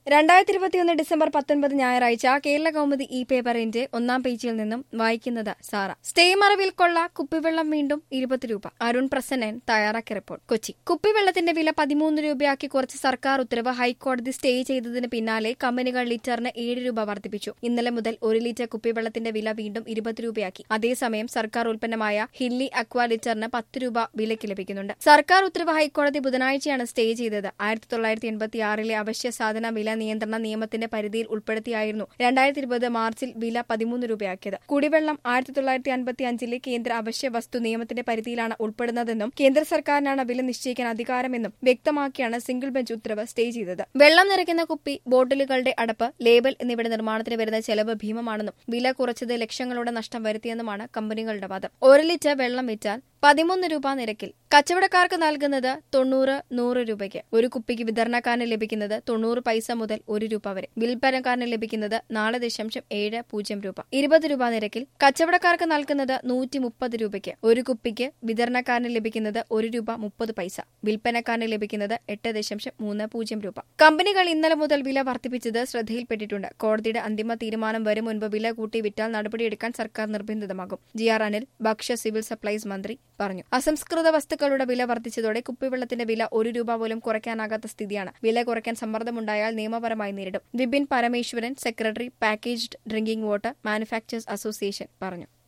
രണ്ടായിരത്തി ഇരുപത്തിയൊന്ന് ഡിസംബർ പത്തൊൻപത് ഞായറാഴ്ച കേരള കൗമുദി ഇ പേപ്പറിന്റെ ഒന്നാം പേജിൽ നിന്നും വായിക്കുന്നത് സാറ സ്റ്റേ മറവിൽ കൊള്ള കുപ്പിവെള്ളം വീണ്ടും ഇരുപത് രൂപ അരുൺ പ്രസന്നൻ തയ്യാറാക്കിയ റിപ്പോർട്ട് കൊച്ചി കുപ്പിവെള്ളത്തിന്റെ വില പതിമൂന്ന് രൂപയാക്കി കുറച്ച് സർക്കാർ ഉത്തരവ് ഹൈക്കോടതി സ്റ്റേ ചെയ്തതിന് പിന്നാലെ കമ്പനികൾ ലിറ്ററിന് ഏഴ് രൂപ വർദ്ധിപ്പിച്ചു ഇന്നലെ മുതൽ ഒരു ലിറ്റർ കുപ്പിവെള്ളത്തിന്റെ വില വീണ്ടും ഇരുപത് രൂപയാക്കി അതേസമയം സർക്കാർ ഉൽപ്പന്നമായ ഹില്ലി അക്വ ലിറ്ററിന് പത്ത് രൂപ വിലയ്ക്ക് ലഭിക്കുന്നുണ്ട് സർക്കാർ ഉത്തരവ് ഹൈക്കോടതി ബുധനാഴ്ചയാണ് സ്റ്റേ ചെയ്തത് ആയിരത്തി തൊള്ളായിരത്തി എൺപത്തിയാറിലെ അവശ്യ സാധന വില നിയന്ത്രണ നിയമത്തിന്റെ പരിധിയിൽ ഉൾപ്പെടുത്തിയായിരുന്നു രണ്ടായിരത്തി ഇരുപത് മാർച്ചിൽ വില പതിമൂന്ന് രൂപയാക്കിയത് കുടിവെള്ളം ആയിരത്തി തൊള്ളായിരത്തി അൻപത്തി അഞ്ചിലെ കേന്ദ്ര അവശ്യ വസ്തു നിയമത്തിന്റെ പരിധിയിലാണ് ഉൾപ്പെടുന്നതെന്നും കേന്ദ്ര സർക്കാരിനാണ് വില നിശ്ചയിക്കാൻ അധികാരമെന്നും വ്യക്തമാക്കിയാണ് സിംഗിൾ ബെഞ്ച് ഉത്തരവ് സ്റ്റേ ചെയ്തത് വെള്ളം നിറയ്ക്കുന്ന കുപ്പി ബോട്ടിലുകളുടെ അടപ്പ് ലേബൽ എന്നിവയുടെ നിർമ്മാണത്തിന് വരുന്ന ചെലവ് ഭീമമാണെന്നും വില കുറച്ചത് ലക്ഷങ്ങളുടെ നഷ്ടം വരുത്തിയെന്നുമാണ് കമ്പനികളുടെ വാദം ഒരു ലിറ്റർ വെള്ളം വിറ്റാൽ പതിമൂന്ന് രൂപ നിരക്കിൽ കച്ചവടക്കാർക്ക് നൽകുന്നത് തൊണ്ണൂറ് നൂറ് രൂപയ്ക്ക് ഒരു കുപ്പിക്ക് വിതരണക്കാരന് ലഭിക്കുന്നത് തൊണ്ണൂറ് പൈസ മുതൽ ഒരു രൂപ വരെ വിൽപ്പനക്കാരന് ലഭിക്കുന്നത് നാല് ദശാംശം ഏഴ് പൂജ്യം രൂപ ഇരുപത് രൂപ നിരക്കിൽ കച്ചവടക്കാർക്ക് നൽകുന്നത് നൂറ്റി മുപ്പത് രൂപയ്ക്ക് ഒരു കുപ്പിക്ക് വിതരണക്കാരന് ലഭിക്കുന്നത് ഒരു രൂപ മുപ്പത് പൈസ വിൽപ്പനക്കാരന് ലഭിക്കുന്നത് എട്ട് ദശാംശം മൂന്ന് പൂജ്യം രൂപ കമ്പനികൾ ഇന്നലെ മുതൽ വില വർദ്ധിപ്പിച്ചത് ശ്രദ്ധയിൽപ്പെട്ടിട്ടുണ്ട് കോടതിയുടെ അന്തിമ തീരുമാനം വരും മുൻപ് വില കൂട്ടി വിറ്റാൽ നടപടിയെടുക്കാൻ സർക്കാർ നിർബന്ധിതമാകും ജി ആർ അനിൽ ഭക്ഷ്യ സിവിൽ സപ്ലൈസ് മന്ത്രി പറഞ്ഞു അസംസ്കൃത വസ്തുക്കളുടെ വില വർദ്ധിച്ചതോടെ കുപ്പിവെള്ളത്തിന്റെ വില ഒരു രൂപ പോലും കുറയ്ക്കാനാകാത്ത സ്ഥിതിയാണ് വില കുറയ്ക്കാൻ സമ്മർദ്ദമുണ്ടായാൽ നിയമപരമായി നേരിടും Vipin Parameswaran secretary packaged drinking water manufacturers association പറഞ്ഞു